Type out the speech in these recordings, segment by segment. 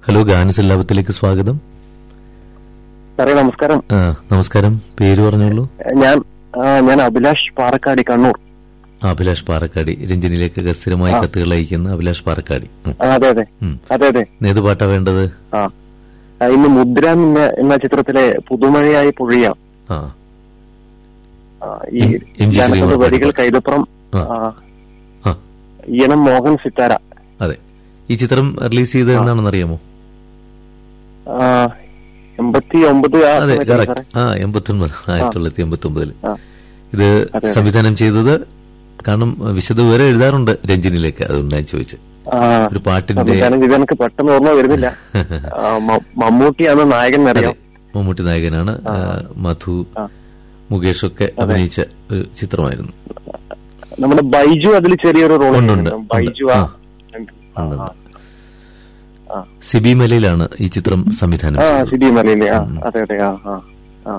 Hello ഗാനസല്ലാപത്തിലേക്ക് സ്വാഗതം സാറേ നമസ്കാരം ആ, നമസ്കാരം പേര് പറഞ്ഞോളൂ ഞാൻ ആ, ഞാൻ അഭിലാഷ് പാറക്കാടി കണ്ണൂർ ആ, അഭിലാഷ് പാറക്കാടി രഞ്ജനിയിലേക്ക് സ്ഥിരമായി കത്തുകൾ അയക്കുന്ന അഭിലാഷ് പാറക്കാടി ഉം. ആ, അതെ അതെ ഉം. അതെ അതെ ഏത് പാട്ടാ വേണ്ടത് ആ ആ, ഇന്ന് മുദ്ര എന്ന എന്ന ചിത്രത്തിലെ പുതുമഴയായി പൊഴിയാം ആ ആ, ഈ എം- എം ജി ഗാനത്തിന്റെ ശ്രീകുമാർ വരികൾ പാടിയ കൈതപ്പുറം ആ. ആ, ആ ഈണം മോഹൻ സിത്താര അതെ ഈ ചിത്രം റിലീസ് ചെയ്തത് എന്നാണെന്ന് അറിയാമോ ആ, എൺപത്തി ഒമ്പത് ആ അതെ സമയത്തല്ലേ കറക്റ്റ് സാറേ? ആ എൺപത്തി ഒൻപത് ആയിരത്തി തൊള്ളായിരത്തി എൺപത്തി ഒമ്പതില് ആ. ഇത് അതെ. സംവിധാനം ചെയ്തത് കാരണം വിശദ വിവരം എഴുതാറുണ്ട് രഞ്ജനിയിലേക്ക് അതുകൊണ്ട് ഞാൻ ചോദിച്ചത് ആ, ഒരു പാട്ടിന്റെ സംവിധാനം ഇത് എനിക്ക് പെട്ടെന്ന് ഓർമ്മ വരുന്നില്ല ആ, മ- മമ്മൂട്ടിയാണ് നായകൻ അതെ എന്നറിയാം മമ്മൂട്ടി നായകനാണ് ആ, മധു ആ. മുകേഷ് ഒക്കെ അഭിനയിച്ച ഒരു ചിത്രമായിരുന്നു നമ്മുടെ ബൈജു അതിൽ ചെറിയൊരു റോൾ ഉണ്ട്, ഉണ്ട്, ബൈജു ആ ഉണ്ട്, ആ, ഉണ്ട്. ആ. ആ. സിബി മലയിലാണ് ഈ ചിത്രം സംവിധാനം ആ ചെയ്തത് സിഡി മലയിലെ ആ ഉം. അതെ അതെ ആ ആ ആ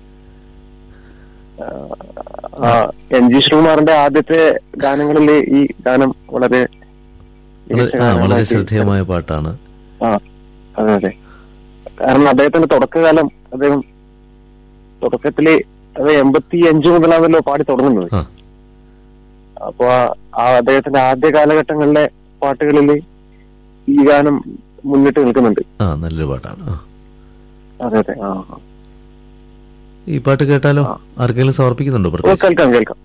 ആ, എൻ ജി ശ്രീകുമാറിന്റെ ആദ്യത്തെ ഗാനങ്ങളിൽ ഈ ഗാനം വളരെ വളരെ- മികച്ച ആ, വളരെ ഗാനമായിട്ട് ശ്രദ്ധേയമായ പാട്ടാണ് ആ അതെ അതെ കാരണം അദ്ദേഹത്തിന്റെ തുടക്കകാലം അദ്ദേഹം തുടക്കത്തില് അത് എൺപത്തി അഞ്ച് മുതലാണല്ലോ പാടി തുടങ്ങുന്നത് ആ. അപ്പൊ ആ- ആ അദ്ദേഹത്തിന്റെ ആദ്യ കാലഘട്ടങ്ങളിലെ പാട്ടുകളിൽ ഈ ഗാനം മുന്നിട്ട് നിൽക്കുന്നുണ്ട് ആ നല്ലൊരു പാട്ടാണ് ആ. അതെ അതെ ആ ആ. ഈ പാട്ട് കേട്ടാലോ ആ. ആർക്കെങ്കിലും സമർപ്പിക്കുന്നുണ്ടോ ഓ പ്രത്യേകിച്ച് കേൾക്കാം കേൾക്കാം